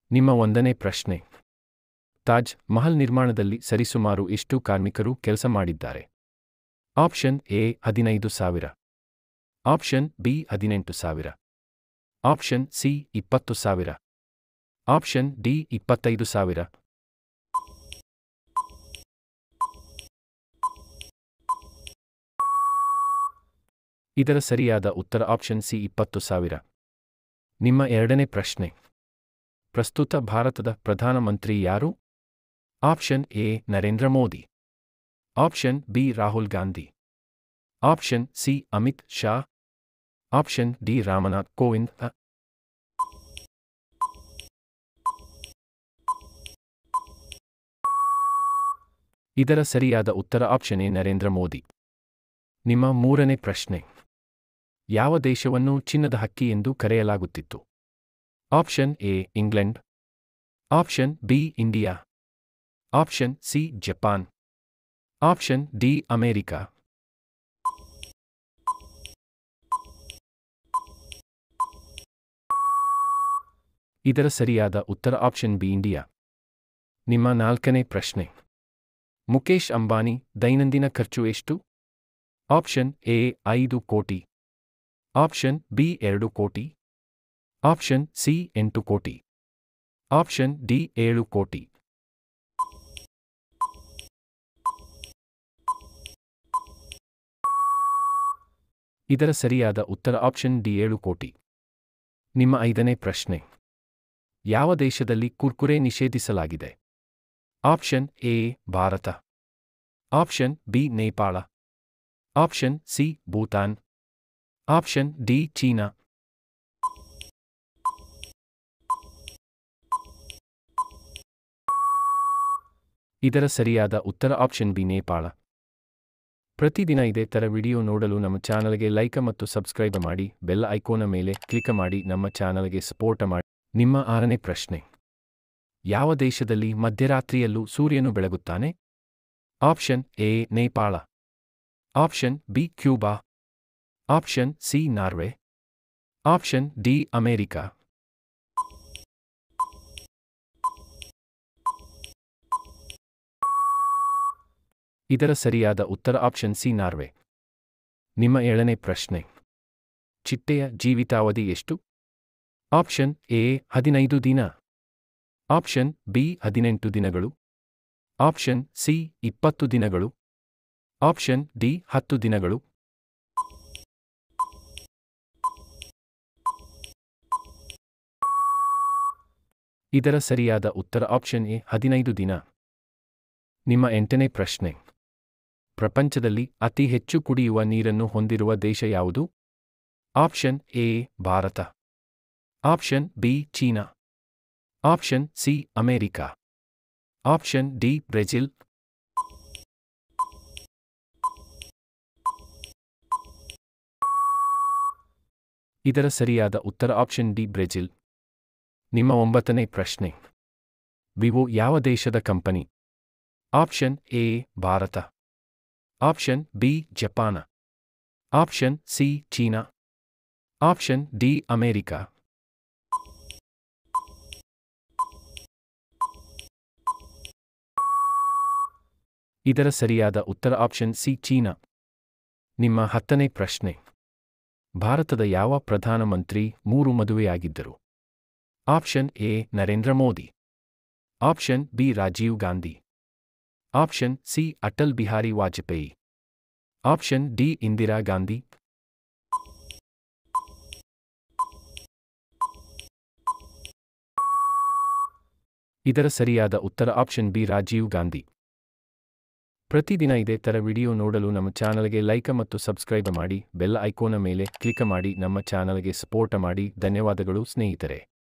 ನಿಮ್ಮ ಒಂದನೇ ಪ್ರಶ್ನೆ ತಾಜ್ ಮಹಲ್ ನಿರ್ಮಾಣದಲ್ಲಿ ಸರಿಸುಮಾರು ಎಷ್ಟು ಕಾರ್ಮಿಕರು ಕೆಲಸ ಮಾಡಿದ್ದಾರೆ ಆಪ್ಷನ್ ಎ ಹದಿನೈದು ಸಾವಿರ ಆಪ್ಷನ್ ಬಿ ಹದಿನೆಂಟು ಸಾವಿರ ಆಪ್ಷನ್ ಸಿ ಇಪ್ಪತ್ತು ಸಾವಿರ ಆಪ್ಷನ್ ಡಿ ಇಪ್ಪತ್ತೈದು ಸಾವಿರ ಇದರ ಸರಿಯಾದ ಉತ್ತರ ಆಪ್ಷನ್ ಸಿ ಇಪ್ಪತ್ತು ಸಾವಿರ ನಿಮ್ಮ ಎರಡನೇ ಪ್ರಶ್ನೆ ಪ್ರಸ್ತುತ ಭಾರತದ ಪ್ರಧಾನಮಂತ್ರಿ ಯಾರು option A Narendra Modi option B Rahul Gandhi option C Amit Shah option D Ramnath Kovind ಅ. ಇದರ ಸರಿಯಾದ ಉತ್ತರ ಆಪ್ಷನ್ ಎ ನರೇಂದ್ರ ಮೋದಿ ನಿಮ್ಮ ಮೂರನೇ ಪ್ರಶ್ನೆ ಯಾವ ದೇಶವನ್ನು ಚಿನ್ನದ ಹಕ್ಕಿ ಎಂದು ಕರೆಯಲಾಗುತ್ತಿತ್ತು option A England option B India option C Japan option D America ಇದರ ಸರಿಯಾದ ಉತ್ತರ ಆಪ್ಷನ್ ಬಿ ಇಂಡಿಯಾ ನಿಮ್ಮ ನಾಲ್ಕನೇ ಪ್ರಶ್ನೆ ಮುಕೇಶ್ ಅಂಬಾನಿ ದೈನಂದಿನ ಖರ್ಚು ಎಷ್ಟು ಆಪ್ಷನ್ ಎ ಐದು ಕೋಟಿ ಆಪ್ಷನ್ ಬಿ ಎರಡು ಕೋಟಿ ಆಪ್ಷನ್ ಸಿ ಎಂಟು ಕೋಟಿ ಆಪ್ಷನ್ ಡಿ ಏಳು ಕೋಟಿ ಇದರ ಸರಿಯಾದ ಉತ್ತರ ಆಪ್ಷನ್ ಡಿ ಏಳು ಕೋಟಿ ನಿಮ್ಮ ಐದನೇ ಪ್ರಶ್ನೆ ಯಾವ ದೇಶದಲ್ಲಿ ಕುರ್ಕುರೆ ನಿಷೇಧಿಸಲಾಗಿದೆ option A Bharat option B Nepal option C Bhutan option D China ಇದರ ಸರಿಯಾದ ಉತ್ತರ ಆಪ್ಷನ್ ಬಿ ನೇಪಾಳ ಪ್ರತಿದಿನ ಇದೇ ಥರ ವಿಡಿಯೋ ನೋಡಲು ನಮ್ಮ ಚಾನಲ್ಗೆ ಲೈಕ್ ಮತ್ತು ಸಬ್ಸ್ಕ್ರೈಬ್ ಮಾಡಿ ಬೆಲ್ ಐಕೋನ ಮೇಲೆ ಕ್ಲಿಕ್ ಮಾಡಿ ನಮ್ಮ ಚಾನಲ್ಗೆ ಸಪೋರ್ಟ್ ಮಾಡಿ ನಿಮ್ಮ ಆರನೇ ಪ್ರಶ್ನೆ ಯಾವ ದೇಶದಲ್ಲಿ ಮಧ್ಯರಾತ್ರಿಯಲ್ಲೂ ಸೂರ್ಯನು ಬೆಳಗುತ್ತಾನೆ option A Nepal option B Cuba option C Norway option D America ಇದರ ಸರಿಯಾದ ಉತ್ತರ ಆಪ್ಷನ್ ಸಿ ನಾರ್ವೆ ನಿಮ್ಮ ಏಳನೇ ಪ್ರಶ್ನೆ ಚಿಟ್ಟೆಯ ಜೀವಿತಾವಧಿ ಎಷ್ಟು ಆಪ್ಷನ್ ಎ ಹದಿನೈದು ದಿನ ಆಪ್ಷನ್ ಬಿ ಹದಿನೆಂಟು ದಿನಗಳು ಆಪ್ಷನ್ ಸಿ ಇಪ್ಪತ್ತು ದಿನಗಳು ಆಪ್ಷನ್ ಡಿ ಹತ್ತು ದಿನಗಳು ಇದರ ಸರಿಯಾದ ಉತ್ತರ ಆಪ್ಷನ್ ಎ ಹದಿನೈದು ದಿನ ನಿಮ್ಮ ಎಂಟನೇ ಪ್ರಶ್ನೆ ಪ್ರಪಂಚದಲ್ಲಿ ಅತಿ ಹೆಚ್ಚು ಕುಡಿಯುವ ನೀರನ್ನು ಹೊಂದಿರುವ ದೇಶ ಯಾವುದು option A Bharat option B China option C America option D Brazil ಇದರ ಸರಿಯಾದ ಉತ್ತರ ಆಪ್ಷನ್ ಡಿ ಬ್ರೆಜಿಲ್ ನಿಮ್ಮ ಒಂಬತ್ತನೇ ಪ್ರಶ್ನೆ ವಿವೋ ಯಾವ ದೇಶದ company option A Bharat option B Japan option C China option D America ಇದರ ಸರಿಯಾದ ಉತ್ತರ ಆಪ್ಷನ್ ಸಿ ಚೀನಾ ನಿಮ್ಮ ಹತ್ತನೇ ಪ್ರಶ್ನೆ ಭಾರತದ ಯಾವ ಪ್ರಧಾನಮಂತ್ರಿ ಮೂರು ಮದುವೆಯಾಗಿದ್ದರು option A Narendra Modi option B Rajiv Gandhi option C Atal Bihari Vajpayee option D Indira Gandhi ಇದರ ಸರಿಯಾದ ಉತ್ತರ ಆಪ್ಷನ್ ಬಿ ರಾಜೀವ್ ಗಾಂಧಿ ಪ್ರತಿದಿನ ಇದೇ ಥರ ವಿಡಿಯೋ ನೋಡಲು ನಮ್ಮ ಚಾನಲ್ಗೆ ಲೈಕ್ ಮತ್ತು ಸಬ್ಸ್ಕ್ರೈಬ್ ಮಾಡಿ ಬೆಲ್ ಐಕೋನ ಮೇಲೆ ಕ್ಲಿಕ್ ಮಾಡಿ ನಮ್ಮ ಚಾನಲ್ಗೆ ಸಪೋರ್ಟ್ ಮಾಡಿ ಧನ್ಯವಾದಗಳು ಸ್ನೇಹಿತರೆ